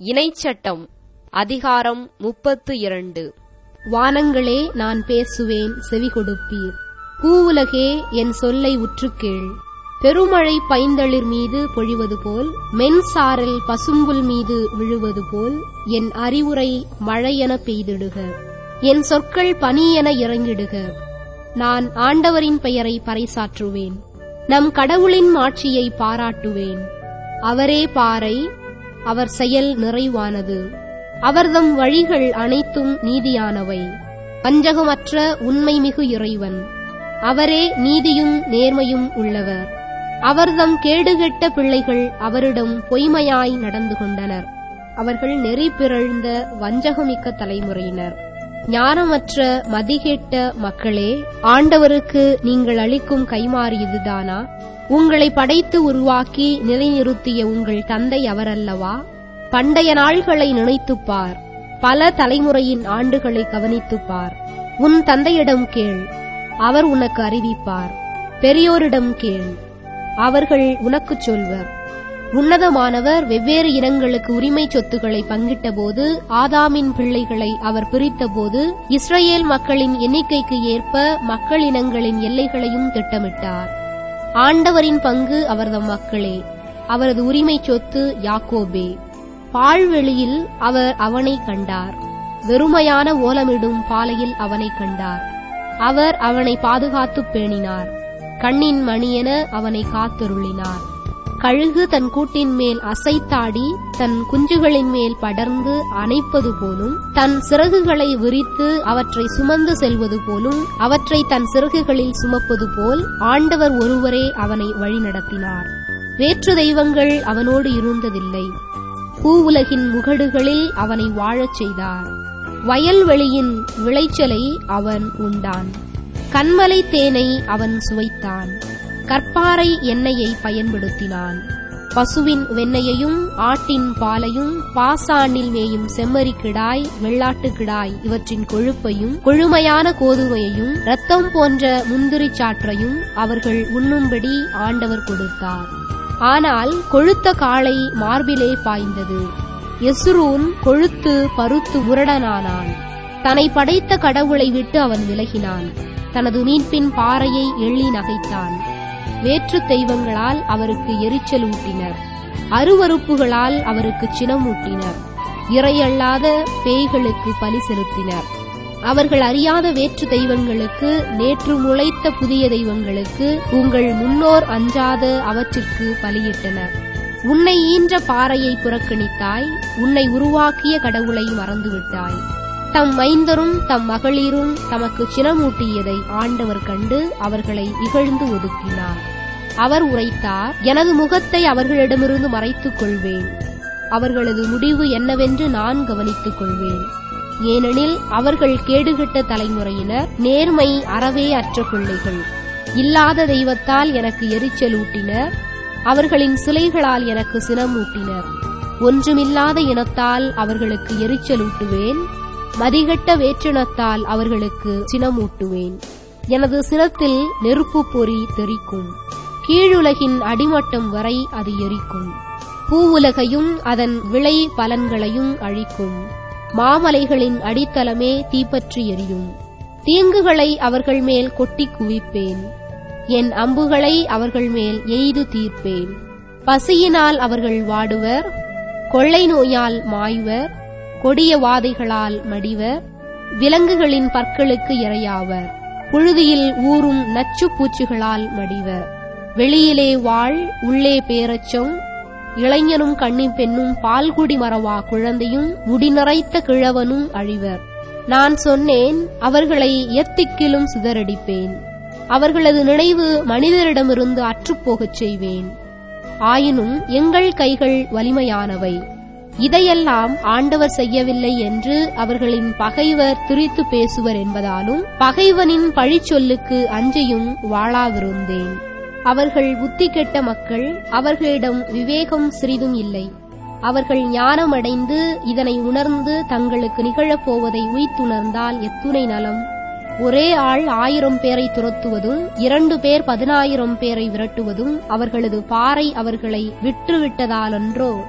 இணைச்சட்டம் அதிகாரம் முப்பத்து இரண்டு வானங்களே நான் பேசுவேன் செவி கொடுப்பீர் பூவுலகே என் சொல்லை உற்றுக் கேள் பெருமழை பைந்தளிர் மீது பொழிவது போல் மென்சாரல் பசும்புல் மீது விழுவது போல் என் அறிவுரை மழையென பெய்திடுக என் சொற்கள் பனியென இறங்கிடுக நான் ஆண்டவரின் பெயரை பறைசாற்றுவேன் நம் கடவுளின் மாட்சியை பாராட்டுவேன் அவரே பாறை அவர் செயல் நிறைவானது அவர்தம் வழிகள் அனைத்தும் நீதியானவை வஞ்சகமற்ற உண்மைமிகு இறைவன் அவரே நீதியும் நேர்மையும் உள்ளவர் அவர்தம் கேடுகெட்ட பிள்ளைகள் அவரிடம் பொய்மையாய் நடந்து கொண்டனர் அவர்கள் நெறி பிறழ்ந்த வஞ்சகமிக்க தலைமுறையினர் ஞானமற்ற மதிகெட்ட மக்களே ஆண்டவருக்கு நீங்கள் அளிக்கும் கைமாறு இதுதானா உங்களை படைத்து உருவாக்கி நிலைநிறுத்திய உங்கள் தந்தை அவரல்லவா பண்டைய நாள்களை நினைத்துப் பார் பல தலைமுறையின் ஆண்டுகளை கவனித்துப் பார் உன் தந்தையிடம் கேள் அவர் உனக்கு அறிவிப்பார் பெரியோரிடம் கேள் அவர்கள் உனக்குச் சொல்வர் உன்னதமானவர் வெவ்வேறு இனங்களுக்கு உரிமை சொத்துக்களை பங்கிட்டபோது ஆதாமின் பிள்ளைகளை அவர் பிரித்தபோது இஸ்ரேல் மக்களின் எண்ணிக்கைக்கு ஏற்ப மக்கள் இனங்களின் எல்லைகளையும் திட்டமிட்டார் ஆண்டவரின் பங்கு அவர்தம் மக்களே அவரது உரிமை சொத்து யாக்கோபே பாழ்வெளியில் அவர் அவனை கண்டார் வெறுமையான ஓலமிடும் பாலையில் அவனை கண்டார் அவர் அவனை பாதுகாத்துப் பேணினார் கண்ணின் மணியென அவனை காத்தருளினார் கழுகு தன் கூட்டின் மேல் அசைத்தாடி தன் குஞ்சுகளின் மேல் படர்ந்து அணைப்பது போலும் தன் சிறகுகளை விரித்து அவற்றை சுமந்து செல்வது போலும் அவற்றை தன் சிறகுகளில் சுமப்பது போல் ஆண்டவர் ஒருவரே அவனை வழிநடத்தினார் வேற்று தெய்வங்கள் அவனோடு இருந்ததில்லை பூவுலகின் முகடுகளில் அவனை வாழச் செய்தார் வயல்வெளியின் விளைச்சலை அவன் உண்டான் கண்மலை தேனை அவன் சுவைத்தான் கற்பாறை எண்ணெயை பயன்படுத்தினான் பசுவின் வெண்ணெயையும் ஆட்டின் பாலையும் பாசானில் மேயும் செம்மறி கிடாய் வெள்ளாட்டு கிடாய் இவற்றின் கொழுப்பையும் கொழுமையான கோதுமையையும் ரத்தம் போன்ற முந்திரிச் சாற்றையும் அவர்கள் உண்ணும்படி ஆண்டவர் கொடுத்தார் ஆனால் கொழுத்த காளை மார்பிலே பாய்ந்தது எசுரூன் கொழுத்து பருத்து முரடனானான் தன்னை படைத்த கடவுளை விட்டு அவன் விலகினான் தனது மீட்பின் பாறையை எள்ளி நகைத்தான் வேற்று தெய்வங்களால் அவருக்கு எரிச்சல் ஊட்டினர் அருவறுப்புகளால் அவருக்கு சினமூட்டினர் இறையல்லாத பேய்களுக்கு பலி செலுத்தினர் அவர்கள் அறியாத வேற்று தெய்வங்களுக்கு நேற்று முளைத்த புதிய தெய்வங்களுக்கு உங்கள் முன்னோர் அஞ்சாத அவற்றிற்கு பலியிட்டனர் உன்னை ஈன்ற பாறையை புறக்கணித்தாய் உன்னை உருவாக்கிய கடவுளை மறந்துவிட்டாய் தம் மைந்தரும் தம் மகளிரும் தமக்கு சினமூட்டியதை ஆண்டவர் கண்டு அவர்களை இகழ்ந்து ஒதுக்கினார் அவர் உரைத்தார் எனது முகத்தை அவர்களிடமிருந்து மறைத்துக் கொள்வேன் அவர்களது முடிவு என்னவென்று நான் கவனித்துக் கொள்வேன் ஏனெனில் அவர்கள் கேடுகெட்ட தலைமுறையினர் நேர்மை அறவே அற்ற பிள்ளைகள் இல்லாத தெய்வத்தால் எனக்கு எரிச்சல் ஊட்டினர் அவர்களின் சிலைகளால் எனக்கு சினமூட்டினர் ஒன்றுமில்லாத இனத்தால் அவர்களுக்கு எரிச்சல் ஊட்டுவேன் மதிகட்ட வேற்றினத்தால் அவர்களுக்கு சினமூட்டுவேன் எனது சினத்தில் நெருப்பு பொறி தெரிக்கும் கீழுலகின் அடிமட்டம் வரை அது எரிக்கும் பூவுலகையும் அதன் விளை பலன்களையும் அழிக்கும் மாமலைகளின் அடித்தளமே தீப்பற்றி எரியும் தீங்குகளை அவர்கள் மேல் கொட்டி குவிப்பேன் என் அம்புகளை அவர்கள் மேல் எய்து தீர்ப்பேன் பசியினால் அவர்கள் வாடுவர் கொள்ளை நோயால் மாய்வர் கொடிய வாதைகளால் மடிவர் விலங்குகளின் பற்களுக்கு இரையாவர் புழுதியில் ஊறும் நச்சு பூச்சிகளால் மடிவர் வெளியிலே வாழ் உள்ளே பேரச்சம் இளைஞனும் கண்ணின் பெண்ணும் பால்குடி மறவா குழந்தையும் முடிநிறைத்த கிழவனும் அழிவர் நான் சொன்னேன் அவர்களை எத்திக்கிலும் சிதறடிப்பேன் அவர்களது நினைவு மனிதரிடமிருந்து அற்றுப்போகச் செய்வேன் ஆயினும் எங்கள் கைகள் வலிமையானவை இதையெல்லாம் ஆண்டவர் செய்யவில்லை என்று அவர்களின் பகைவர் திரித்து பேசுவர் என்பதாலும் பகைவனின் பழிச்சொல்லுக்கு அஞ்சியும் வாழாவிருந்தேன் அவர்கள் புத்தி கெட்ட மக்கள் அவர்களிடம் விவேகம் சிறிதும் இல்லை அவர்கள் ஞானமடைந்து இதனை உணர்ந்து தங்களுக்கு நிகழப்போவதை உய்த்துணர்ந்தால் எத்துணை நலம் ஒரே ஆள் ஆயிரம் பேரை துரத்துவதும் இரண்டு பேர் பதினாயிரம் பேரை விரட்டுவதும் அவர்களது பாறை அவர்களை விட்டுவிட்டதாலன்றோ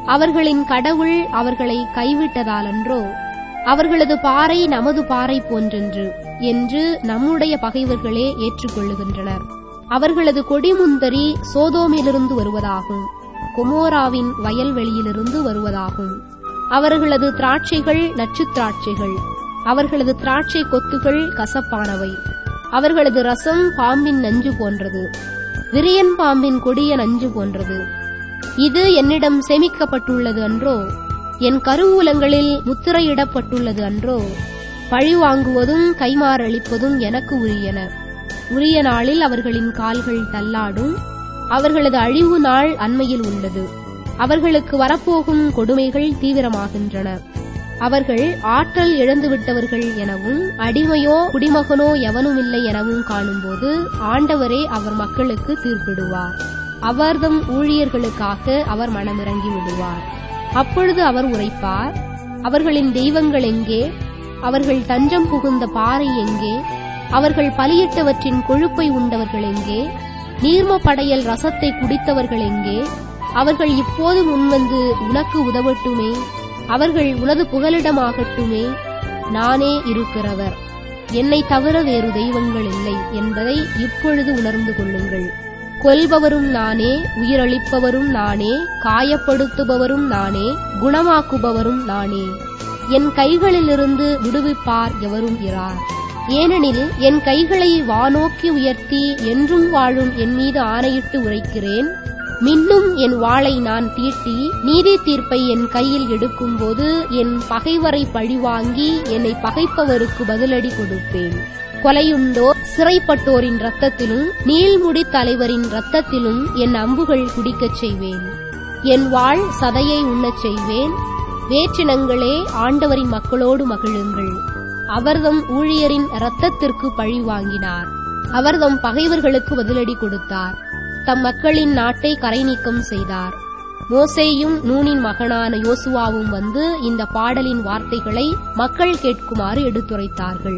அவர்களின் கடவுள் அவர்களை கைவிட்டதாலன்றோ அவர்களது பாறை நமது பாறை போன்றென்று என்று நம்முடைய பகைவர்களே ஏற்றுக்கொள்ளுகின்றனர் அவர்களது கொடிமுந்தரி சோதோமிலிருந்து வருவதாகும் குமோராவின் வயல்வெளியிலிருந்து வருவதாகும் அவர்களது திராட்சைகள் நச்சுத் திராட்சைகள் அவர்களது திராட்சை கொத்துகள் கசப்பானவை அவர்களது ரசம் பாம்பின் நஞ்சு போன்றது விரியன் பாம்பின் கொடிய நஞ்சு போன்றது இது என்னிடம் சேமிக்கப்பட்டுள்ளது அன்றோ என் கருவூலங்களில் முத்திரையிடப்பட்டுள்ளது அன்றோ பழி வாங்குவதும் கைமாறளிப்பதும் எனக்கு உரியன உரிய நாளில் அவர்களின் கால்கள் தள்ளாடும் அவர்களது அழிவு நாள் அண்மையில் உள்ளது அவர்களுக்கு வரப்போகும் கொடுமைகள் தீவிரமாகின்றன அவர்கள் ஆற்றல் இழந்துவிட்டவர்கள் எனவும் அடிமையோ குடிமகனோ எவனுமில்லை எனவும் காணும்போது ஆண்டவரே அவர் மக்களுக்கு தீர்ப்பிடுவார் அவர்தம் ஊழியர்களுக்காக அவர் மனமிறங்கி விடுவார் அப்பொழுது அவர் உரைப்பார் அவர்களின் தெய்வங்கள் எங்கே அவர்கள் தஞ்சம் புகுந்த பாறை எங்கே அவர்கள் பலியிட்டவற்றின் கொழுப்பை உண்டவர்கள் எங்கே நீர்ம படையல் ரசத்தை குடித்தவர்கள் எங்கே அவர்கள் இப்போது முன்வந்து உனக்கு உதவட்டுமே அவர்கள் உனது புகலிடமாகட்டுமே நானே இருக்கிறவர் என்னை தவிர வேறு தெய்வங்கள் இல்லை என்பதை இப்பொழுது உணர்ந்து கொள்ளுங்கள் கொல்பவரும் நானே உயிரளிப்பவரும் நானே காயப்படுத்துபவரும் நானே குணமாக்குபவரும் நானே என் கைகளிலிருந்து விடுவிப்பார் எவரும் இரார் ஏனெனில் என் கைகளை வானோக்கி உயர்த்தி என்றும் வாழும் என் மீது ஆணையிட்டு உரைக்கிறேன் மின்னும் என் வாளை நான் தீட்டி நீதி தீர்ப்பை என் கையில் எடுக்கும்போது என் பகைவரை பழிவாங்கி என்னை பகைப்பவருக்கு பதிலடி கொடுப்பேன் கொலையுண்டோ சிறைப்பட்டோரின் ரத்தத்திலும் நீள்முடி தலைவரின் ரத்தத்திலும் என் அம்புகள் குடிக்கச் செய்வேன் என் வாழ் சதையை உண்ணச் செய்வேன் வேற்றினங்களே ஆண்டவரின் மக்களோடு மகிழுங்கள் அவர்தம் ஊழியரின் இரத்தத்திற்கு பழி வாங்கினார் அவர்தம் பகைவர்களுக்கு பதிலடி கொடுத்தார் தம் மக்களின் நாட்டை கரை நீக்கம் செய்தார் மோசேயும் நூனின் மகனான யோசுவாவும் வந்து இந்த பாடலின் வார்த்தைகளை மக்கள் கேட்குமாறு எடுத்துரைத்தார்கள்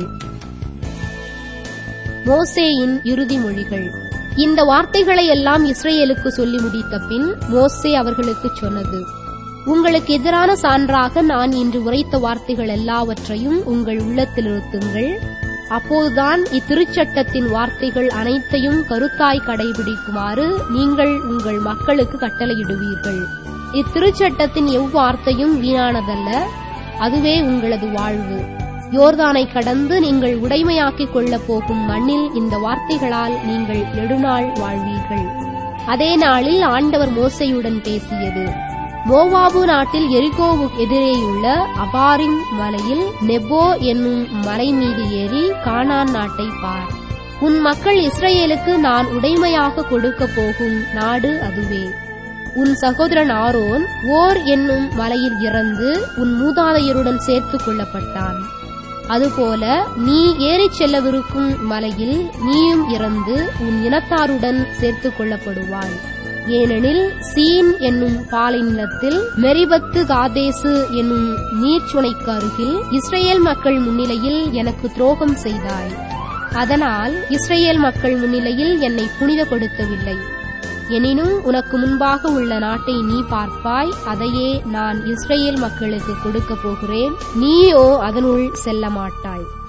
மோசேயின் இறுதி மொழிகள் இந்த வார்த்தைகளை எல்லாம் இஸ்ரேலுக்கு சொல்லி முடித்த பின் மோசே அவர்களுக்கு சொன்னது உங்களுக்கு எதிரான சான்றாக நான் இன்று உரைத்த வார்த்தைகள் எல்லாவற்றையும் உங்கள் உள்ளத்தில் நிறுத்துங்கள் அப்போதுதான் இத்திருச்சட்டத்தின் வார்த்தைகள் அனைத்தையும் கருத்தாய் கடைபிடிக்குமாறு நீங்கள் உங்கள் மக்களுக்கு கட்டளையிடுவீர்கள் இத்திருச்சட்டத்தின் எவ்வார்த்தையும் வீணானதல்ல அதுவே உங்களது வாழ்வு யோர்தானை கடந்து நீங்கள் உடைமையாக்கிக் கொள்ளப் போகும் மண்ணில் இந்த வார்த்தைகளால் நீங்கள் நெடுநாள் வாழ்வீர்கள் அதே நாளில் ஆண்டவர் மோசையுடன் பேசியது மோவாபு நாட்டில் எரிகோவுக்கு எதிரேயுள்ள அபாரின் மலையில் நெபோ என்னும் மலை மீது ஏறி கானான் நாட்டை பார் உன் மக்கள் இஸ்ரேலுக்கு நான் உடைமையாக கொடுக்க போகும் நாடு அதுவே உன் சகோதரன் ஆரோன் ஓர் என்னும் மலையில் இறந்து உன் மூதாதையருடன் சேர்த்துக் கொள்ளப்பட்டான் அதுபோல நீ ஏறிச் செல்லவிருக்கும் மலையில் நீயும் இறந்து உன் இனத்தாருடன் சேர்த்துக் கொள்ளப்படுவாய் ஏனெனில் சீன் என்னும் பாலைநிலத்தில் மெரிபத்து காதேசு என்னும் நீர்ச்சுனைக்கு அருகில் இஸ்ரேல் மக்கள் முன்னிலையில் எனக்கு துரோகம் செய்தாய் அதனால் இஸ்ரேல் மக்கள் முன்னிலையில் என்னை புனிதப்படுத்தவில்லை எனினும் உனக்கு முன்பாக உள்ள நாட்டை நீ பார்ப்பாய் அதையே நான் இஸ்ரேல் மக்களுக்கு கொடுக்கப் போகிறேன் நீயோ அதனுள் செல்ல மாட்டாய்